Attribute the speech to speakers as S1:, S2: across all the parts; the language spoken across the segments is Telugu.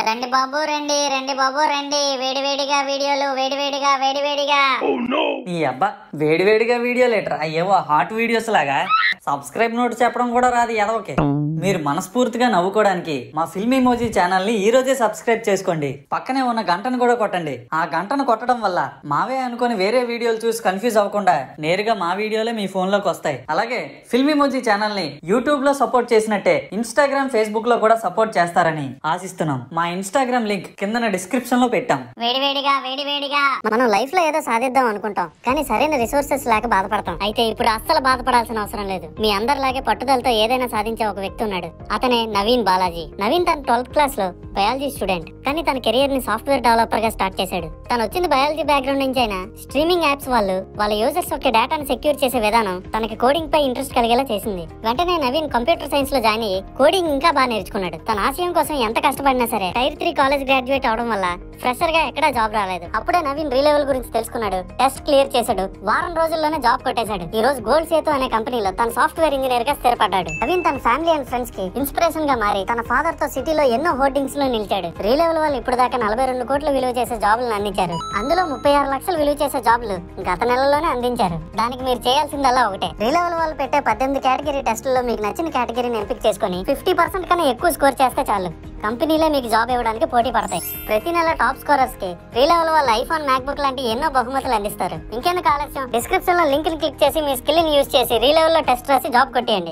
S1: రండి బాబు రండి రండి బాబు రండి వేడివేడిగా వీడియోలు వేడివేడిగా వేడివేడిగా
S2: ఈ అబ్బా వేడివేడిగా వీడియో లేటర్ అయ్యేవో హాట్ వీడియోస్ లాగా సబ్స్క్రైబ్ నోట్ చెప్పడం కూడా రాదు ఎదవకి మీరు మనస్ఫూర్తిగా నవ్వుకోవడానికి మా ఫిల్మ్ ఇమోజీ ఛానల్ ని ఈ రోజే సబ్స్క్రైబ్ చేసుకోండి పక్కనే ఉన్న గంటను కూడా కొట్టండి ఆ గంటను కొట్టడం వల్ల మావే అనుకొని వేరే వీడియోలు చూసి కన్ఫ్యూజ్ అవ్వకుండా నేరుగా మా వీడియోలే మీ ఫోన్ లోకి వస్తాయి అలాగే ఫిల్మ్ ఇమోజీ ఛానల్ ని యూట్యూబ్ లో సపోర్ట్ చేసినట్టే ఇన్స్టాగ్రామ్ ఫేస్బుక్ లో కూడా సపోర్ట్ చేస్తారని ఆశిస్తున్నాం మా ఇన్స్టాగ్రామ్ లింక్ కింద డిస్క్రిప్షన్ లో పెట్టాం
S1: వేడివేడిగా వేడివేడిగా మనం లైఫ్ లో ఏదో సాధిద్దాం అనుకుంటాం కానీ సరైన రిసోర్సెస్ లేక బాధపడతాం అయితే ఇప్పుడు అస్సలు బాధపడాల్సిన అవసరం లేదు మీ అందరిలాగే పట్టుదలతో ఏదైనా సాధించే ఒక వ్యక్తి ఉన్నాడు అతనే నవీన్ బాలాజీ నవీన్ తన ట్వెల్త్ క్లాస్ లో బయాలజీ స్టూడెంట్ కానీ తన కెరియర్ ని సాఫ్ట్వేర్ డెవలపర్ గా స్టార్ట్ చేశాడు తను వచ్చింది బయాలజీ బ్యాక్గ్రౌండ్ నుంచి అయినా స్ట్రీమింగ్ యాప్స్ వాళ్ళు వాళ్ళ యూజర్స్ యొక్క డేటాను సెక్యూర్ చేసే విధానం తనకి కోడింగ్ పై ఇంట్రెస్ట్ కలిగేలా చేసింది వెంటనే నవీన్ కంప్యూటర్ సైన్స్ లో జాయిన్ అయ్యి కోడింగ్ ఇంకా బాగా నేర్చుకున్నాడు తన ఆశయం కోసం ఎంత కష్టపడినా సరే టైర్ త్రీ కాలేజ్ గ్రాడ్యుయేట్ అవడం వల్ల ఫ్రెషర్ గా ఎక్కడా జాబ్ రాలేదు అప్పుడే నవీన్ రీలెవెల్ గురించి తెలుసుకున్నాడు టెస్ట్ క్లియర్ చేశాడు వారం రోజుల్లోనే జాబ్ కొట్టేశాడు ఈ రోజు గోల్డ్ సేతు అనే కంపెనీలో తన సాఫ్ట్వేర్ ఇంజనీర్ గా స్థిరపడ్డాడు నవీన్ తన ఫ్యామిలీ అండ్ ఫ్రెండ్స్ కి ఇన్స్పిరేషన్ గా మారి తన ఫాదర్ తో సిటీలో ఎన్నో హోర్డింగ్స్ లో నిలిచాడు రీలెవెల్ వాళ్ళు ఇప్పుడు దాకా నలభై రెండు కోట్లు విలువ చేసే జాబులను అందించారు అందులో ముప్పై ఆరు లక్షలు విలువ చేసే జాబులు గత నెలలోనే అందించారు దానికి మీరు చేయాల్సిందల్లా ఒకటే రీలెవెల్ వాళ్ళు పెట్టే పద్దెనిమిది కేటగిరీ టెస్టుల్లో మీకు నచ్చిన కేటగిరీని ఎంపిక చేసుకుని ఫిఫ్టీ పర్సెంట్ కన్నా ఎక్కువ స్కోర్ చేస్తే చాలు కంపెనీలే మీకు జాబ్ ఇవ్వడానికి పోటీ పడతాయి ప్రతి నెల టాప్ స్కోరర్స్ కి రీలెవెల్ వాళ్ళ ఐఫోన్ మ్యాక్బుక్ లాంటి ఎన్నో బహుమతులు అందిస్తారు ఇంకెందుకు ఆలస్యం డిస్క్రిప్షన్ లో లింక్ ని క్లిక్ చేసి మీ స్కిల్ ని యూజ్ చేసి రీలెవెల్ లో టెస్ట్ రాసి జాబ్ కొట్టేయండి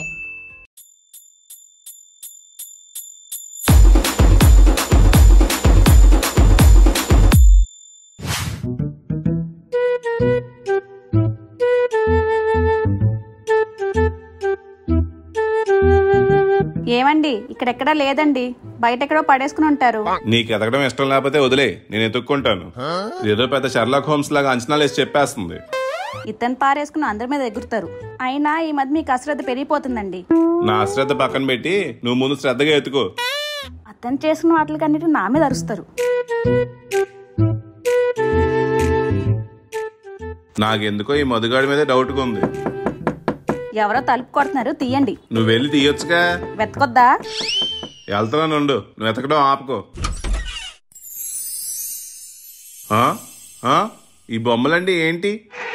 S3: ఏమండి ఇక్కడెక్కడా లేదండి బయట ఎక్కడో పడేసుకుని ఉంటారు
S4: నీకు ఎదగడం ఇష్టం లేకపోతే వదిలే నేను ఎత్తుక్కుంటాను ఏదో పెద్ద షర్లాక్ హోమ్స్ లాగా అంచనాలు వేసి చెప్పేస్తుంది
S3: ఇతను పారేసుకుని అందరి మీద ఎగురుతారు అయినా ఈ మధ్య మీకు అశ్రద్ధ పెరిగిపోతుందండి
S4: నా అశ్రద్ధ పక్కన పెట్టి నువ్వు ముందు శ్రద్ధగా ఎత్తుకో
S3: అతను చేసుకున్న వాటికన్నిటి నా మీద అరుస్తారు
S4: నాకెందుకో ఈ మధుగాడి మీద డౌట్గా ఉంది
S3: ఎవరో తలుపు కొడుతున్నారు తీయండి
S4: నువ్వు వెళ్ళి తీయొచ్చుగా
S3: వెతకొద్దా
S4: వెళ్తున్నాను ఉండు నువ్వు ఎతకడం ఆపుకో ఆ? ఆ? ఈ బొమ్మలండి ఏంటి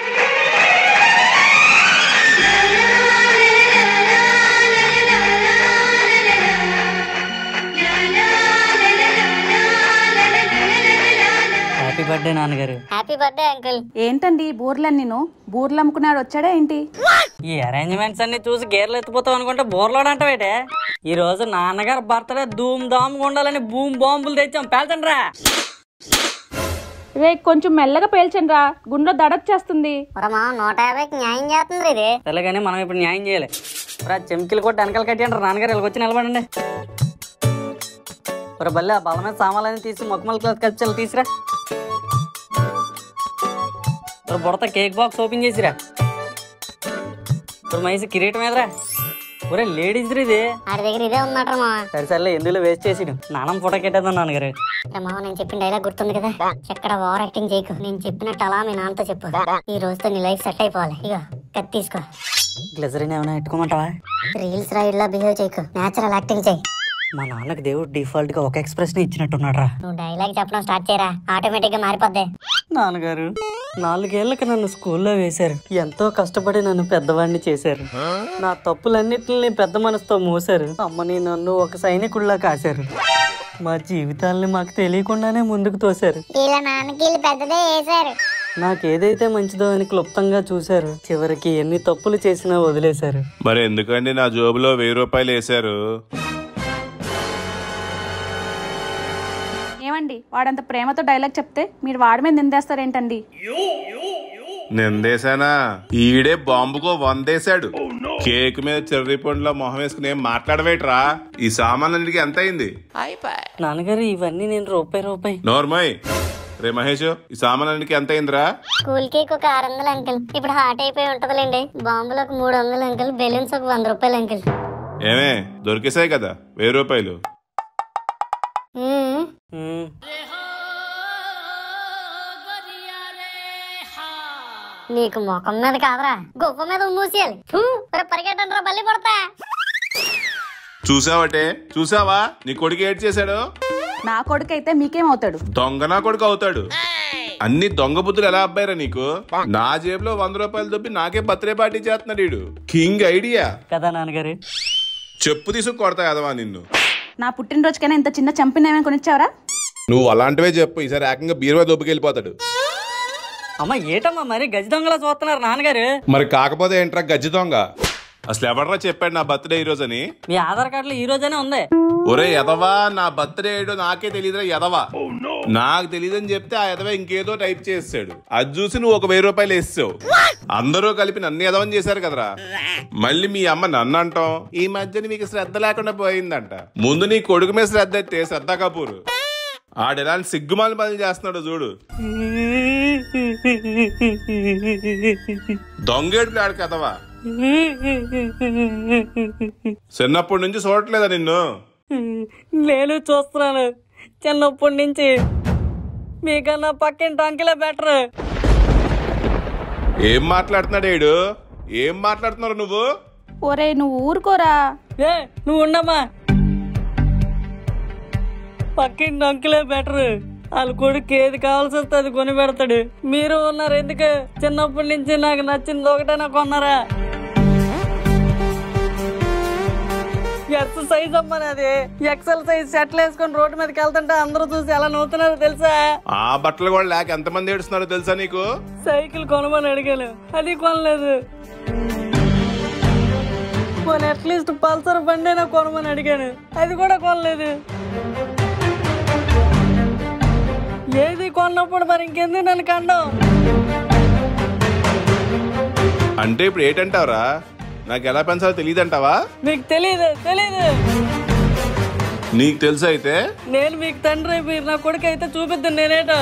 S2: హ్యాపీ బర్త్డే నాన్నగారు
S1: హ్యాపీ బర్త్డే అంకుల్
S3: ఏంటండి బూర్లని నేను బూర్లు అమ్ముకున్నాడు వచ్చాడా ఏంటి
S2: ఈ అరేంజ్మెంట్స్ అన్ని చూసి గేర్లు ఎత్తిపోతాం అనుకుంటే బోర్లోడంటావేటే ఈ రోజు నాన్నగారు బర్త్డే ధూమ్ ధామ్ ఉండాలని భూమ్ బాంబులు తెచ్చాం పేల్చండి రా
S3: రే కొంచెం మెల్లగా పేల్చండి రా గుండెలో దడొచ్చేస్తుంది
S1: మా నూట యాభైకి న్యాయం చేస్తుంది ఇది
S2: తెలగానే మనం ఇప్పుడు న్యాయం చేయాలి రా చెంకిలు కొట్టి వెనకాల కట్టేయండి నాన్నగారు ఇలా వచ్చి నిలబడండి ఒరే బల్లి ఆ బల మీద సామాన్లన్నీ తీసి మొక్కమల క్లాత్ కలిసి తీసిరా ఒరే బుడత కేక్ బాక్స్ ఓపెన్ చేసిరా ఒరే మైసి కిరీటం మీదరా ఒరే లేడీస్ ఇది
S1: ఆడి దగ్గర ఇదే ఉందట మా
S2: సరే సర్లే ఎందులో వేస్ట్ చేసి నాన్న ఫోటో కెట్టేద్దాం నాన్నగారు
S1: మామ నేను చెప్పిన డైలాగ్ గుర్తుంది కదా ఎక్కడ ఓవర్ యాక్టింగ్ చేయకు నేను చెప్పినట్టు అలా మీ నాన్నతో చెప్పు ఈ రోజుతో నీ లైఫ్ సెట్ అయిపోవాలి ఇక కత్తి తీసుకో
S2: గ్లెజరీని ఏమైనా పెట్టుకోమంటావా
S1: రీల్స్ రైడ్ లా బిహేవ్ చేయకు నేచురల్ యాక్టింగ్ చేయి
S2: మా నాన్నకి దేవుడు డిఫాల్ట్ గా ఒక ఎక్స్ప్రెషన్ ఇచ్చినట్టున్నాడు రా
S1: నువ్వు డైలాగ్ చెప్పడం స్టార్ట్ చేయరా ఆటోమేటిక్ గా మారిపోద్ది
S2: నాన్నగారు నాలుగేళ్లకి నన్ను స్కూల్లో వేశారు ఎంతో కష్టపడి నన్ను పెద్దవాడిని చేశారు నా తప్పులన్నిటిని పెద్ద మనసుతో మోసారు అమ్మని నన్ను ఒక సైనికుడిలా కాశారు మా జీవితాల్ని మాకు తెలియకుండానే ముందుకు తోశారు
S1: వీళ్ళ నాన్నకి వీళ్ళు పెద్దదే వేశారు
S2: నాకేదైతే మంచిదో అని క్లుప్తంగా చూశారు చివరికి ఎన్ని తప్పులు చేసినా వదిలేశారు
S4: మరి ఎందుకండి నా జోబులో వెయ్యి రూపాయలు వేశారు
S3: ఏమండి వాడంత ప్రేమతో డైలాగ్ చెప్తే మీరు వాడి మీద నిందేస్తారేంటండి
S4: నిందేశానా ఈడే బాంబుకో వందేశాడు కేక్ మీద చెర్రీ పండులో మొహం వేసుకుని ఏం మాట్లాడవేట్రా ఈ సామాన్లన్నిటికీ ఎంత అయింది
S2: నాన్నగారు ఇవన్నీ నేను రూపాయి రూపాయి
S4: నోర్మయ్ రే మహేష్ ఈ సామాన్లన్నిటికీ ఎంత అయిందిరా
S1: స్కూల్ కేక్ ఒక ఆరు వందలు అంకుల్ ఇప్పుడు హాట్ అయిపోయి ఉంటదిలేండి బాంబులు ఒక మూడు వందలు అంకుల్ బెలూన్స్ ఒక వంద రూపాయలు అంకుల్
S4: ఏమే దొరికేసాయి కదా వెయ్యి రూపాయలు
S1: మ్మ్.
S2: ఉమ్,
S1: నీకు ముఖం మీద కాదురా గొప్ప మీద మూసేయాలి పరిగెట్టండి రా బల్లి పడతా
S4: చూసావటే చూసావా నీ కొడుకు ఏడ్ చేశాడు
S3: నా కొడుకు అయితే మీకేమవుతాడు
S4: దొంగ నా కొడుకు అవుతాడు అన్ని దొంగ బుద్ధులు ఎలా అబ్బాయిరా నీకు నా జేబులో వంద రూపాయలు దొబ్బి నాకే బర్త్డే పార్టీ చేస్తున్నాడు వీడు కింగ్ ఐడియా
S2: కదా నాన్నగారు
S4: చెప్పు తీసుకు కొడతా కదవా నిన్ను
S3: నా పుట్టినరోజుకైనా ఇంత చిన్న చంపినేమని కొనిచ్చావరా
S4: నువ్వు అలాంటివే చెప్పు ఈసారి ఏకంగా బీరువా దొబ్బుకెళ్ళిపోతాడు
S2: అమ్మ ఏటమ్మా మరి గజ దొంగలా చూస్తున్నారు నాన్నగారు
S4: మరి కాకపోతే ఏంట్రా గజ్జి దొంగ అసలు ఎవడరా చెప్పాడు నా బర్త్డే ఈ రోజని
S2: మీ ఆధార్ కార్డులో ఈ రోజనే ఉంది
S4: ఒరే ఎదవా నా బర్త్డే ఏడో నాకే తెలియదురా ఎదవా నాకు తెలియదని చెప్తే ఆ ఎదవ ఇంకేదో టైప్ చేసాడు అది చూసి నువ్వు ఒక వెయ్యి రూపాయలు వేసావు అందరూ కలిపి నన్ను ఎదవని చేశారు కదరా మళ్ళీ మీ అమ్మ నన్ను అంటాం ఈ మధ్యన మీకు శ్రద్ధ లేకుండా పోయిందంట ముందు నీ కొడుకు మీద శ్రద్ధ ఎత్తే శ్రద్ధ కపూర్ ఆడు ఎలాంటి సిగ్గుమాల పనులు చేస్తున్నాడు చూడు దొంగేడులు ఆడు కదవా చిన్నప్పటి నుంచి చూడట్లేదా నిన్ను
S2: నేను చూస్తున్నాను చిన్నప్పటి నుంచి మీకన్నా పక్కింటి అంకిలే బెటర్
S4: ఏం మాట్లాడుతున్నాడు ఏడు ఏం మాట్లాడుతున్నారు నువ్వు
S3: ఒరే నువ్వు ఊరుకోరా
S2: ఏ నువ్వు ఉండమ్మా పక్కింటి అంకిలే బెటర్ వాళ్ళ కొడుకు ఏది కావాల్సి వస్తే అది కొని పెడతాడు మీరు ఉన్నారు ఎందుకు చిన్నప్పటి నుంచి నాకు నచ్చింది ఒకటేనా కొన్నారా ఎక్సర్సైజ్ అమ్మని అది ఎక్సెల్ సైజ్ షర్ట్లు వేసుకొని రోడ్డు మీదకి వెళ్తుంటే అందరూ చూసి ఎలా నవ్వుతున్నారో తెలుసా
S4: ఆ బట్టలు కూడా లేక ఎంతమంది ఏడుస్తున్నారో తెలుసా నీకు
S2: సైకిల్ కొనమని అడిగాను అది కొనలేదు పోనీ అట్లీస్ట్ పల్సర్ బండి అయినా కొనమని అడిగాను అది కూడా కొనలేదు ఏది కొన్నప్పుడు మరి ఇంకెందుకు నన్ను కండం
S4: అంటే ఇప్పుడు ఏంటంటావురా నాకు ఎలా పెంచాలో తెలియదంటావా
S2: మీకు తెలియదు తెలియదు
S4: నీకు తెలుసు అయితే
S2: నేను మీకు తండ్రి మీరు నా కొడుకు అయితే చూపిద్దాను నేనేటో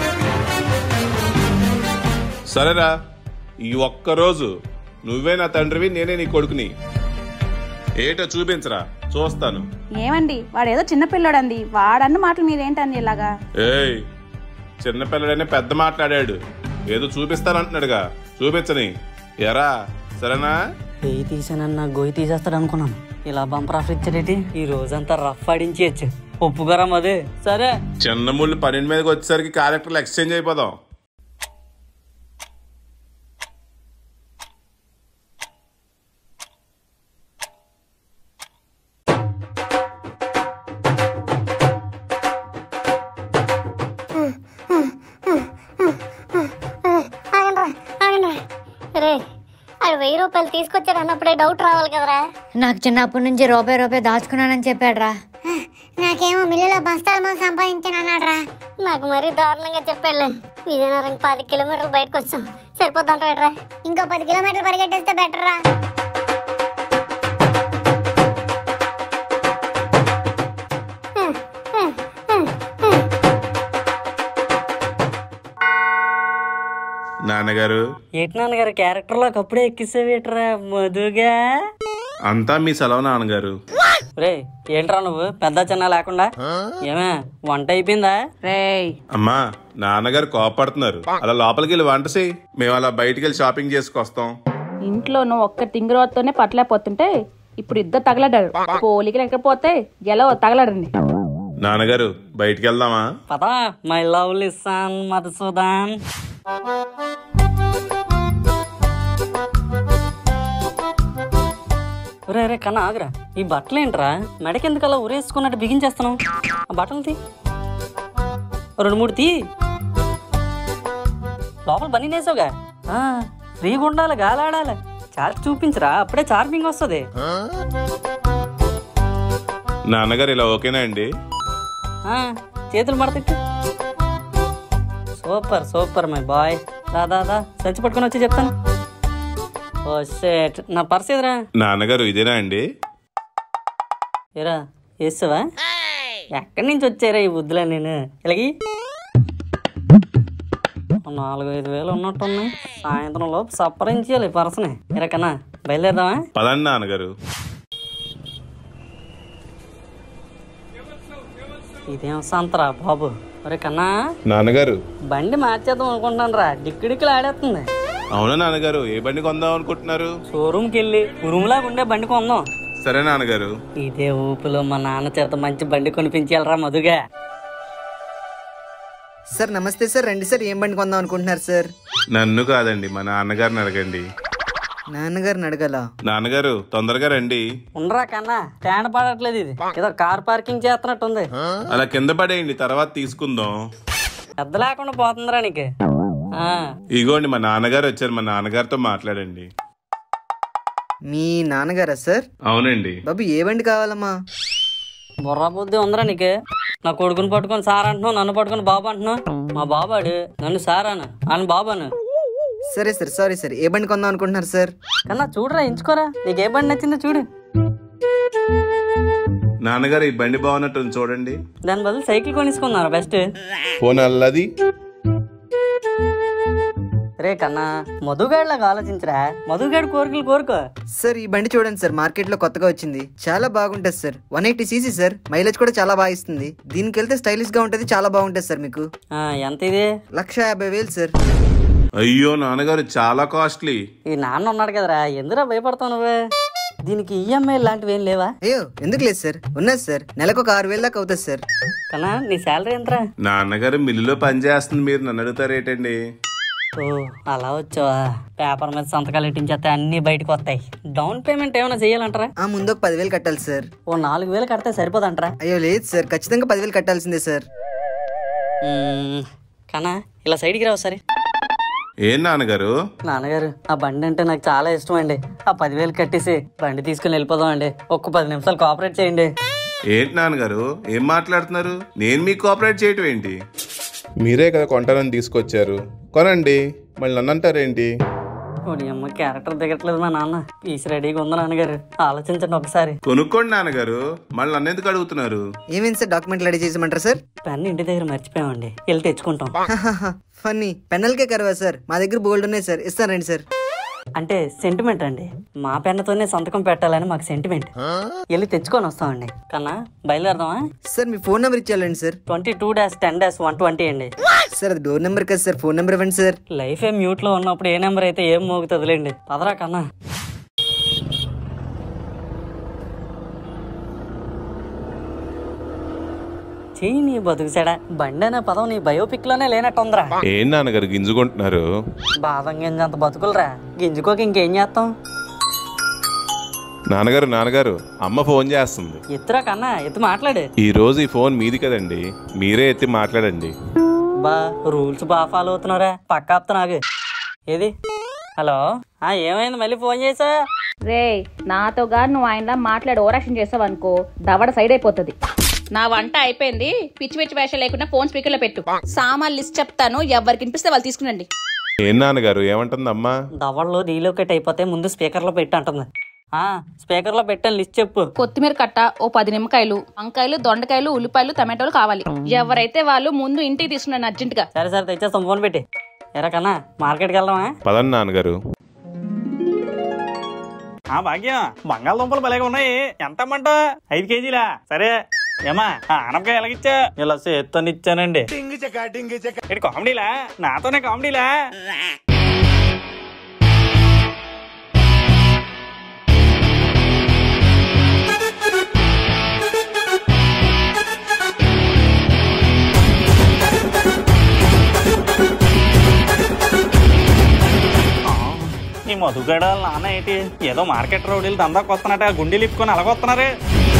S4: సరేరా ఈ ఒక్క రోజు నువ్వే నా తండ్రివి నేనే నీ కొడుకుని ఏటో చూపించరా చూస్తాను
S3: ఏమండి వాడు ఏదో చిన్న పిల్లోడండి వాడన్న మాటలు మీరేంటండి ఇలాగా
S4: ఏయ్ చిన్నపిల్లడైనా పెద్ద మాట్లాడాడు ఏదో చూపిస్తానంటున్నాడుగా చూపించని ఎరా సరేనా
S2: వెయ్యి తీసానన్న గొయ్యి తీసేస్తాడు అనుకున్నాను ఇలా బంపర్ ఆఫర్ ఇచ్చాడేటి ఈ రోజంతా రఫ్ ఆడించేయచ్చు ఒప్పుకోరా మది సరే
S4: చిన్న ముళ్ళు పన్నెండు మీదకి వచ్చేసరికి క్యారెక్టర్లు ఎక్స్చేంజ్ అయిపోదాం
S1: ఆగండ్రా ఆగండ్రా రే ఆడు వెయ్యి రూపాయలు తీసుకొచ్చాడు అన్నప్పుడే డౌట్ రావాలి కదరా
S5: నాకు చిన్నప్పటి నుంచి రూపాయి రూపాయి దాచుకున్నానని చెప్పాడ్రా
S1: నాకేమో మిల్లులో బస్తాల మంది సంపాదించాను అన్నాడ్రా నాకు మరీ దారుణంగా చెప్పాడులే విజయనగరం పది కిలోమీటర్లు బయటకు వచ్చాం సరిపోతుంటారా ఇంకో పది కిలోమీటర్లు పరిగెట్టేస్తే బెటర్ రా
S4: నాన్నగారు
S2: ఏటి నాన్నగారు క్యారెక్టర్లోకి అప్పుడే ఎక్కిసేవేట్రా మధుగా
S4: అంతా మీ సెలవు నాన్నగారు
S2: రే ఏంట్రా నువ్వు పెద్ద చిన్న లేకుండా ఏమే వంట అయిపోయిందా
S3: రేయ్
S4: అమ్మా నాన్నగారు కోపడుతున్నారు అలా లోపలికి వెళ్ళి వంట చేయి మేము అలా బయటికి వెళ్ళి షాపింగ్ చేసుకొస్తాం
S3: ఇంట్లో నువ్వు ఒక్క తింగరోతోనే పట్టలేకపోతుంటే ఇప్పుడు ఇద్దరు తగలడారు పోలికి లేకపోతే ఎలా తగలడండి
S4: నాన్నగారు బయటికి వెళ్దామా
S2: పదా మై లవ్లీ సన్ మధుసూదన్ రే రే కన్నా ఆగురా ఈ బట్టలు ఏంట్రా మెడకెందుకు అలా ఉరేసుకున్నట్టు బిగించేస్తున్నావు ఆ బట్టలు తీ రెండు మూడు తీ లోపల బన్నీ వేసావుగా ఫ్రీగా ఉండాలి గాలాడాలి చార్జ్ చూపించరా అప్పుడే చార్జింగ్ వస్తుంది
S4: నాన్నగారు ఇలా ఓకేనా అండి
S2: ఆ, చేతులు మడతెట్టు సూపర్ సూపర్ మై బాయ్ దా దా దా సంచి పట్టుకొని వచ్చి చెప్తాను ఓ షేట్ నా పర్స్ ఎదురా
S4: నాన్నగారు ఇదేనా అండి
S2: ఏరా వేస్తావా ఎక్కడి నుంచి వచ్చారా ఈ బుద్ధులా నేను ఇలాగి నాలుగు ఐదు వేలు ఉన్నట్టున్నాయి సాయంత్రం లోపు సప్పరించాలి పర్సని ఎరకన్నా బయలుదేరదామా
S4: పదండి నాన్నగారు
S2: ఇదేం సంతరా బాబు ఒరే కన్నా
S4: నాన్నగారు
S2: బండి మార్చేద్దాం అనుకుంటాను రా డిక్కిడిక్కులు ఆడేస్తుంది
S4: అవునా నాన్నగారు ఏ బండి కొందాం అనుకుంటున్నారు
S2: షోరూమ్కి వెళ్ళి ఉరుములాగా ఉండే బండి కొందాం
S4: సరే నాన్నగారు
S2: ఇదే ఊపిలో మా నాన్న చేత మంచి బండి కొనిపించాలరా మధుగా
S6: సార్ నమస్తే సార్ రండి సార్ ఏం బండి కొందాం అనుకుంటున్నారు సార్
S4: నన్ను కాదండి మా నాన్నగారిని అడగండి
S6: నాన్నగారిని అడగల
S4: నాన్నగారు తొందరగా రండి
S2: ఉండరా కన్నా స్టాండ్ పడట్లేదు ఇది ఏదో కార్ పార్కింగ్ చేస్తున్నట్టుంది
S4: అలా కింద పడేయండి తర్వాత తీసుకుందాం
S2: పెద్ద లేకుండా పోతుందిరా నీకు ఆ,
S4: ఇగోండి మా నాన్నగారు వచ్చారు మా నాన్నగారితో మాట్లాడండి
S6: మీ నాన్నగారా సార్
S4: అవునండి
S6: బాబు ఏ బండి కావాలమ్మా
S2: బుర్ర బుద్ధి ఉందిరా నీకు నా కొడుకుని పట్టుకొని సార్ అంటున్నావు నన్ను పట్టుకొని బాబు అంటున్నావు మా బాబాడు నన్ను సార్ అను అని బాబాను
S6: సరే సార్ సారీ సార్ ఏ బండి కొందాం అనుకుంటున్నారు సార్
S2: కన్నా చూడరా ఎంచుకోరా నీకు ఏ బండి నచ్చిందో చూడు
S4: నాన్నగారు ఈ బండి బాగున్నట్టు చూడండి
S2: దాని బదులు సైకిల్ కొనిసుకున్నారు బెస్ట్
S4: ఫోన్ అల్లది
S2: రే కన్నా మధుగాడిలాగా ఆలోచించరా మధుగాడి కోరికలు కోరుకో
S6: సార్ ఈ బండి చూడండి సార్ మార్కెట్ లో కొత్తగా వచ్చింది చాలా బాగుంటుంది sir one eighty CC sir mileage కూడా చాలా బాగా ఇస్తుంది దీనికి వెళ్తే స్టైలిష్ గా ఉంటుంది చాలా బాగుంటుంది సార్ మీకు
S2: ఆ, ఎంత ఇది
S6: లక్ష యాభై వేలు సార్
S4: అయ్యో నాన్నగారు చాలా కాస్ట్లీ
S2: ఈ నాన్న ఉన్నాడు కదరా ఎందురా భయపడతావు నువ్వు దీనికి ఈఎంఐ లాంటివి ఏం లేవా
S6: అయ్యో ఎందుకు లేదు సార్ ఉన్నది సార్ నెలకు ఒక ఆరు వేలు దాకా అవుతుంది సార్
S2: కన్నా నీ శాలరీ ఎంతరా
S4: నాన్నగారు మిల్లులో పని చేస్తుంది మీరు నన్ను అడుగుతారేటండి
S2: ఓ అలా వచ్చావా పేపర్ మీద సంతకాలు ఎట్టించేస్తే అన్ని బయటకు వస్తాయి డౌన్ పేమెంట్ ఏమైనా చేయాలంటారా
S6: ఆ ముందు ఒక పదివేలు కట్టాలి సార్
S2: ఓ నాలుగు వేలు కడితే సరిపోదంటారా
S6: అయ్యో లేదు సార్ ఖచ్చితంగా పదివేలు కట్టాల్సిందే సార్
S2: మ్మ్. కన్నా ఇలా సైడ్కి రావు సరే
S4: ఏం నాన్నగారు
S2: నాన్నగారు ఆ బండి అంటే నాకు చాలా ఇష్టం అండి ఆ పదివేలు కట్టేసి బండి తీసుకుని వెళ్ళిపోదాం అండి ఒక్క పది నిమిషాలు కోఆపరేట్ చేయండి
S4: ఏంటి నాన్నగారు ఏం మాట్లాడుతున్నారు నేను మీకు కోఆపరేట్ చేయటం ఏంటి మీరే కదా కొంటానని తీసుకొచ్చారు కొనండి మళ్ళీ నన్ను అంటారేంటి
S2: ఓడి అమ్మ క్యారెక్టర్ దిగట్లేదు మా నాన్న పీస్ రెడీగా ఉంది నాన్నగారు ఆలోచించండి ఒకసారి
S4: కొనుక్కోండి నాన్నగారు మళ్ళీ నన్ను ఎందుకు అడుగుతున్నారు
S6: ఏమేమి సార్ డాక్యుమెంట్లు రెడీ చేసేయమంటారా సార్
S2: పెన్ ఇంటి దగ్గర మర్చిపోయామండి వెళ్ళి తెచ్చుకుంటాం
S6: ఫన్నీ పెన్నల్కే కరవా సార్ మా దగ్గర బోల్డ్ ఉన్నాయి సార్ ఇస్తాను రండి సార్
S2: అంటే సెంటిమెంట్ అండి మా పెన్నతోనే సంతకం పెట్టాలని మాకు సెంటిమెంట్ వెళ్ళి తెచ్చుకొని వస్తామండి కన్నా బయలుదేరదామా
S6: సార్ మీ ఫోన్ నెంబర్ ఇచ్చేయాలండి sir
S2: twenty two dash ten dash one twenty అండి
S6: సార్ అది డోర్ నెంబర్ కదా సార్ ఫోన్ నెంబర్ ఇవ్వండి సార్
S2: లైఫ్ ఏ మ్యూట్ లో ఉన్నప్పుడు ఏ నెంబర్ అయితే ఏం మోగుతుందిలేండి పదరా కన్నా చెయ్యి నీ బతుకు సెడ బండి అనే పదం నీ బయోపిక్ లోనే లేనట్టుందిరా
S4: ఏం నాన్నగారు గింజుకుంటున్నారు
S2: బాదం గింజ అంత బతుకులరా గింజుకోక ఇంకేం చేస్తాం
S4: నాన్నగారు నాన్నగారు అమ్మ ఫోన్ చేస్తుంది
S2: ఎత్తురా కన్నా ఎత్తు మాట్లాడు
S4: ఈ రోజు ఈ ఫోన్ మీది కదండి మీరే ఎత్తి మాట్లాడండి
S2: బా రూల్స్ బాగా ఫాలో అవుతున్నారా పక్క ఆపుతా నాకు ఏది హలో ఆ ఏమైంది మళ్ళీ ఫోన్ చేసా
S3: రే నాతో గాని నువ్వు ఆయనలా మాట్లాడి ఓరాక్షన్ చేసావు అనుకో దవడ సైడ్ అయిపోతుంది నా వంట అయిపోయింది పిచ్చి పిచ్చి వేషం లేకుండా ఫోన్ స్పీకర్ లో పెట్టు సామాన్ లిస్ట్ చెప్తాను ఎవరికి వినిపిస్తే వాళ్ళు తీసుకునండి
S4: ఏం నాన్నగారు ఏమంటుంది అమ్మా
S2: దవడలో రీలోకేట్ అయిపోతే ముందు స్పీకర్ లో పెట్టి అంటుంది ఆ స్పీకర్ లో పెట్టాను లిస్ట్ చెప్పు
S3: కొత్తిమీర కట్ట ఓ పది నిమ్మకాయలు వంకాయలు దొండకాయలు ఉల్లిపాయలు టమాటోలు కావాలి ఎవరైతే వాళ్ళు ముందు ఇంటికి తీసుకున్నాను అర్జెంట్ గా
S2: సరే సరే తెచ్చేస్తాం ఫోన్ పెట్టి ఎరా కన్నా మార్కెట్కి వెళ్దామా
S4: పదండి నాన్నగారు
S7: ఆ భాగ్యం బంగాళదుంపలు భలేగా ఉన్నాయి ఎంత అమ్మంట ఐదు కేజీలా సరే ఏమా ఆ ఆనపకాయ ఎలాగిచ్చా ఇలా చేత్తోని ఇచ్చానండి ఇది కామెడీలా నాతోనే కామెడీలా ఆ, ఈ మధుగడ నాన్న ఏంటి ఏదో మార్కెట్ రౌడీలు దందాకు వస్తున్నట్టు ఆ గుండెలు ఇప్పుకొని అలాగొస్తున్నారే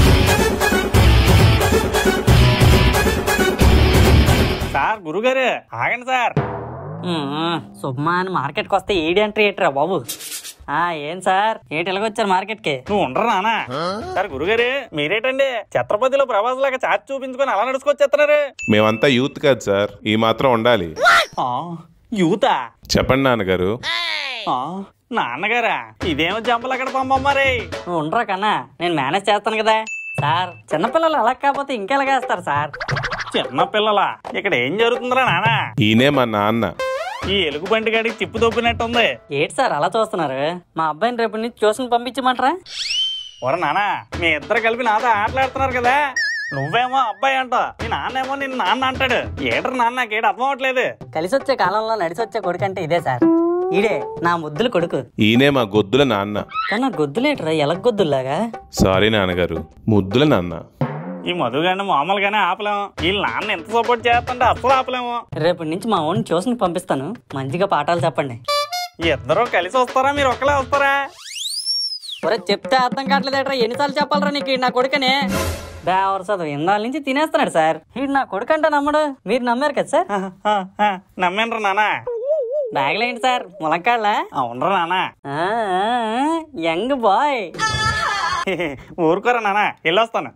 S7: సార్ గురుగారు ఆగండి సార్
S2: ఉమ్, శుభమా అని మార్కెట్కి వస్తే ఏడి ఎంట్రీ ఏంట్రా బాబు ఆ ఏం సార్ ఏంటి ఎలాగొచ్చారు మార్కెట్కి
S7: నువ్వు ఉండరు నానా సార్ గురుగారు మీరేటండి ఛత్రపతిలో ప్రభాస్ లాగా చాచి చూపించుకొని అలా నడుచుకొచ్చేస్తున్నారు
S4: మేమంతా యూత్ కాదు సార్ ఈ మాత్రం ఉండాలి
S7: ఆ, యూతా
S4: చెప్పండి నాన్నగారు
S7: ఆ, నాన్నగారా ఇదేమో జంపలు అక్కడ పంపమ్మారే
S2: నువ్వు ఉండరా కన్నా నేను మేనేజ్ చేస్తాను కదా సార్ చిన్నపిల్లలు అలా కాకపోతే ఇంకెలాగేస్తారు సార్
S7: చిన్న పిల్లలా ఇక్కడ ఏం జరుగుతుందిరా నానా
S4: ఈయనే మా నాన్న
S7: ఈ ఎలుగు బండి గడికి తిప్పు తొప్పినట్టుంది
S2: ఏంటి సార్ అలా చూస్తున్నారు మా అబ్బాయిని రేపు నుంచి ట్యూషన్ పంపించమంటారా
S7: ఒర నానా మీ ఇద్దరు కలిపి నాతో ఆటలాడుతున్నారు కదా నువ్వేమో అబ్బాయి అంట మీ నాన్నేమో నిన్ను నాన్న అంటాడు ఏటర్ నాన్న నాకేడు అర్థం అవట్లేదు
S2: కలిసి వచ్చే కాలంలో నడిచి వచ్చే కొడుకు అంటే ఇదే సార్ ఈడే నా ముద్దుల కొడుకు
S4: ఈయనే మా గొద్దుల నాన్న
S2: కానీ నా గొద్దులేట్రా ఎలగ గొద్దుల్లాగా
S4: సారీ నాన్నగారు ముద్దుల నాన్న
S7: ఈ మధుగాడిని మామూలుగానే ఆపలేము వీళ్ళ నాన్న ఎంత సపోర్ట్ చేస్తుంటే అసలు ఆపలేము
S2: రేపటి నుంచి మా ఓన్ ట్యూషన్ పంపిస్తాను మంచిగా పాఠాలు చెప్పండి
S7: ఇద్దరు కలిసి వస్తారా మీరు ఒక్కలే వస్తారా
S2: ఒరే చెప్తే అర్థం కావట్లేదట్రా ఎన్నిసార్లు చెప్పాలరా నీకు ఈడు నా కొడుకనే బేవర్ చదువు ఇందాల నుంచి తినేస్తున్నాడు సార్ వీడు నా కొడుకు అంటే నమ్మడు మీరు నమ్మారు కదా సార్
S7: నమ్మేనరా నానా
S2: బ్యాగ్లో ఏంటి సార్ ములక్కాళ్ళ
S7: అవునరా నానా
S2: యంగ్ బాయ్
S7: ఊరుకోరా నానా వెళ్ళొస్తాను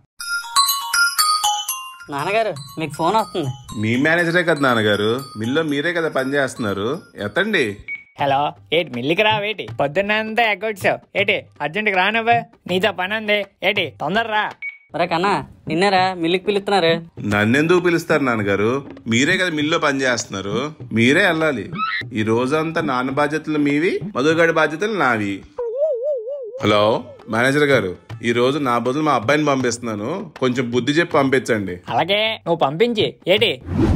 S2: నాన్నగారు మీకు ఫోన్ వస్తుంది
S4: మీ మేనేజరే కదా నాన్నగారు మిల్లో మీరే కదా పని చేస్తున్నారు ఎత్తండి
S8: హలో ఏటి మిల్లికి రా వేటి పొద్దున్నంతా ఎగ్గొచ్చావు ఏటి అర్జెంట్కి రానవ్వే నీతో పని ఉంది ఏటి తొందర రా
S2: ఒరే కన్నా నిన్నరా మిల్లుకి పిలుస్తున్నారు
S4: నన్నెందుకు పిలుస్తారు నాన్నగారు మీరే కదా మిల్లో పని చేస్తున్నారు మీరే వెళ్ళాలి ఈ రోజంతా నాన్న బాధ్యతలు మీవి మధుగాడి బాధ్యతలు నావి హలో మేనేజర్ గారు ఈ రోజు నా బదులు మా అబ్బాయిని పంపిస్తున్నాను కొంచెం బుద్ధి చెప్పి పంపించండి
S8: అలాగే నువ్వు పంపించి ఏటి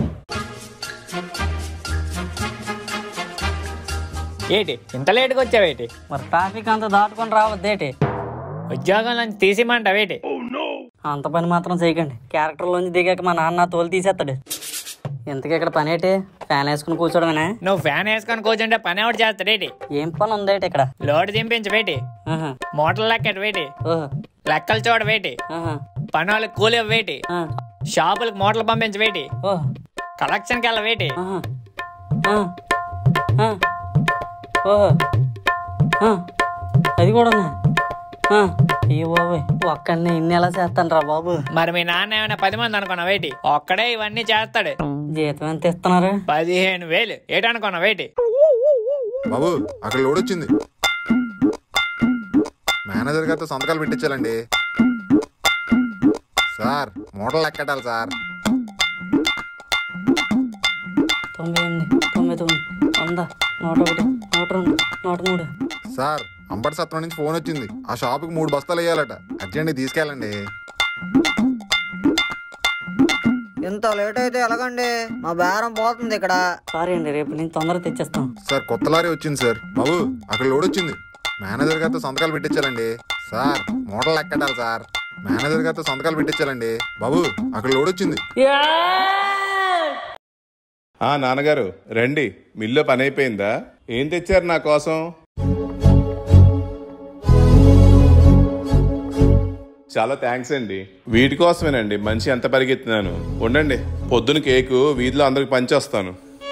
S8: ఏటి ఇంత లేటుగా వచ్చావేటి
S2: మరి ట్రాఫిక్ అంతా దాటుకొని రావద్దేటి
S8: ఉద్యోగం నుంచి తీసిమంటావేటి
S2: అంత పని మాత్రం చేయకండి క్యారెక్టర్లోంచి దిగాక మా నాన్న తోలు తీసేస్తాడు ఇంతకీ ఇక్కడ పని ఏంటి ఫ్యాన్ వేసుకుని కూర్చోడమేనా
S8: నువ్వు ఫ్యాన్ వేసుకొని కూర్చుంటే పని ఎవడు చేస్తాడేటి
S2: ఏం పని ఉందేటి ఇక్కడ
S8: లోటు దింపించి వేటి
S2: ఆహా,
S8: మూటలు లెక్కటి వేటి
S2: ఓహో,
S8: లెక్కలు చూడ వేటి
S2: ఆహా,
S8: పని వాళ్ళకి కూలి వేటి
S2: ఆ,
S8: షాపులకు మూటలు పంపించి వేటి
S2: ఓహో,
S8: కలెక్షన్కి వెళ్ళ వేటి
S2: ఆహా, ఆ, ఆ, ఓహో, ఆ, అది కూడా ఏ బాబోయ్ ఒక్కడిని ఇన్ని ఎలా చేస్తాను రా బాబు
S8: మరి మీ నాన్న ఏమైనా పది మంది అనుకున్నావు వేటి ఒక్కడే ఇవన్నీ చేస్తాడు
S2: జీతం ఎంత ఇస్తున్నారు
S8: పదిహేను వేలు ఏటనుకున్నావు వేటి
S9: బాబు అక్కడ లోడ్ వచ్చింది మేనేజర్ గారితో సంతకాలు పెట్టించాలండి సార్ మూటలు ఎక్కటాలి సార్
S2: తొంభై ఎనిమిది తొంభై తొమ్మిది వంద నూట ఒకటి నూట రెండు నూట మూడు
S9: సార్ అంబటి సత్రం నుంచి ఫోన్ వచ్చింది ఆ షాపుకి మూడు బస్తాలు వేయాలట అర్జెంట్ తీసుకెళ్ళండి
S6: ఇంత లేట్ అయితే ఎలాగండి మా బేరం పోతుంది ఇక్కడ
S2: సారీ అండి రేపు నేను తొందరగా తెచ్చేస్తాం
S9: సార్ కొత్త లారీ వచ్చింది సార్ బాబు అక్కడ లోడ్ వచ్చింది మేనేజర్ గారితో సంతకాలు పెట్టించాలండి సార్ మూటలు ఎక్కటాలి సార్ మేనేజర్ గారితో సంతకాలు పెట్టించాలండి బాబు అక్కడ లోడ్ వచ్చింది
S4: ఆ నాన్నగారు రండి మిల్లో పని అయిపోయిందా ఏం తెచ్చారు నా కోసం చాలా థ్యాంక్స్ అండి వీటి కోసమేనండి మంచి ఎంత పరిగెత్తినాను ఉండండి పొద్దున కేకు వీధిలో అందరికి పంచేస్తాను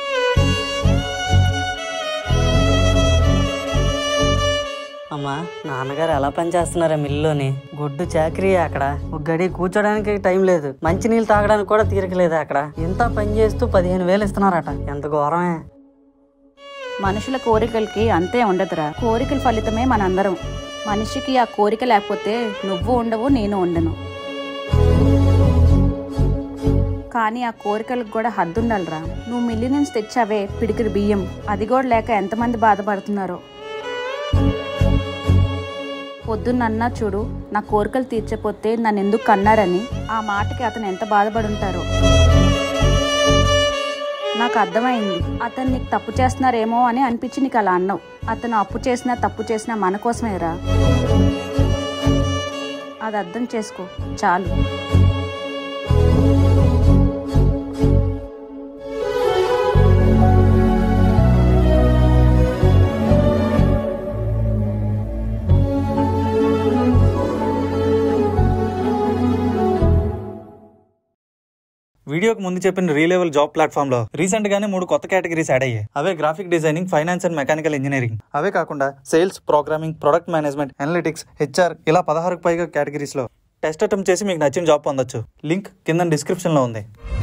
S2: అమ్మా నాన్నగారు ఎలా పనిచేస్తున్నారా మిల్లులోని గుడ్డు చాకరీ అక్కడ ఒక గడి కూర్చోడానికి టైం లేదు మంచి నీళ్ళు తాగడానికి కూడా తీరకలేదు అక్కడ ఇంత పని చేస్తూ పదిహేను వేలు ఇస్తున్నారట ఎంత ఘోరమే
S3: మనుషుల కోరికలకి అంతే ఉండదురా కోరికల ఫలితమే మనందరం మనిషికి ఆ కోరిక లేకపోతే నువ్వు ఉండవు నేను ఉండను కానీ ఆ కోరికలకు కూడా హద్దు ఉండాలిరా నువ్వు మిల్లి నుంచి తెచ్చావే పిడికిరి బియ్యం అది కూడా లేక ఎంతమంది బాధపడుతున్నారో పొద్దున్నన్నా చూడు నా కోరికలు తీర్చపోతే నన్ను ఎందుకు కన్నారని ఆ మాటకి అతను ఎంత బాధపడి ఉంటారో నాకు అర్థమైంది అతను నీకు తప్పు చేస్తున్నారేమో అని అనిపించి నీకు అలా అన్నావు అతను అప్పు చేసినా తప్పు చేసినా మన కోసమేరా అది అర్థం చేసుకో చాలు
S7: వీడియోకి ముందు చెప్పిన రీలెవెల్ జాబ్ ప్లాట్ఫామ్ లో రీసెంట్ గానే మూడు కొత్త కేటగిరీస్ యాడ్ అయ్యాయి అవే graphic designing finance and mechanical engineering అవే కాకుండా sales programming product management analytics HR ఇలా పదహారుకు పైగా కేటగిరీస్ లో టెస్ట్ అటెంప్ట్ చేసి మీకు నచ్చిన జాబ్ పొందొచ్చు లింక్ కింద డిస్క్రిప్షన్ లో ఉంది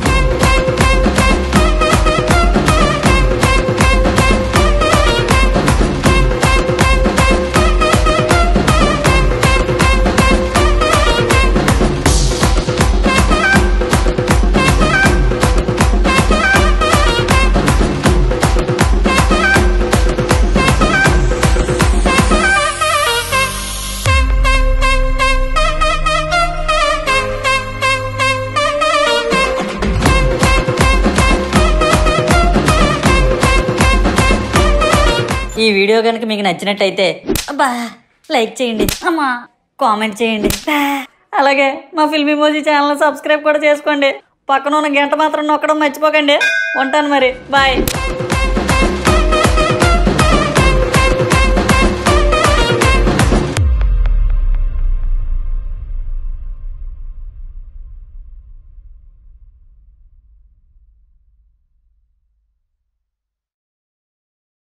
S2: ఈ వీడియో కనుక మీకు నచ్చినట్టయితే అబ్బా లైక్ చేయండి అమ్మా కామెంట్ చేయండి బా, అలాగే మా ఫిల్మ్ ఇమోజీ ఛానల్ సబ్స్క్రైబ్ కూడా చేసుకోండి పక్కన ఉన్న గంట మాత్రం నొక్కడం మర్చిపోకండి ఉంటాను మరి బాయ్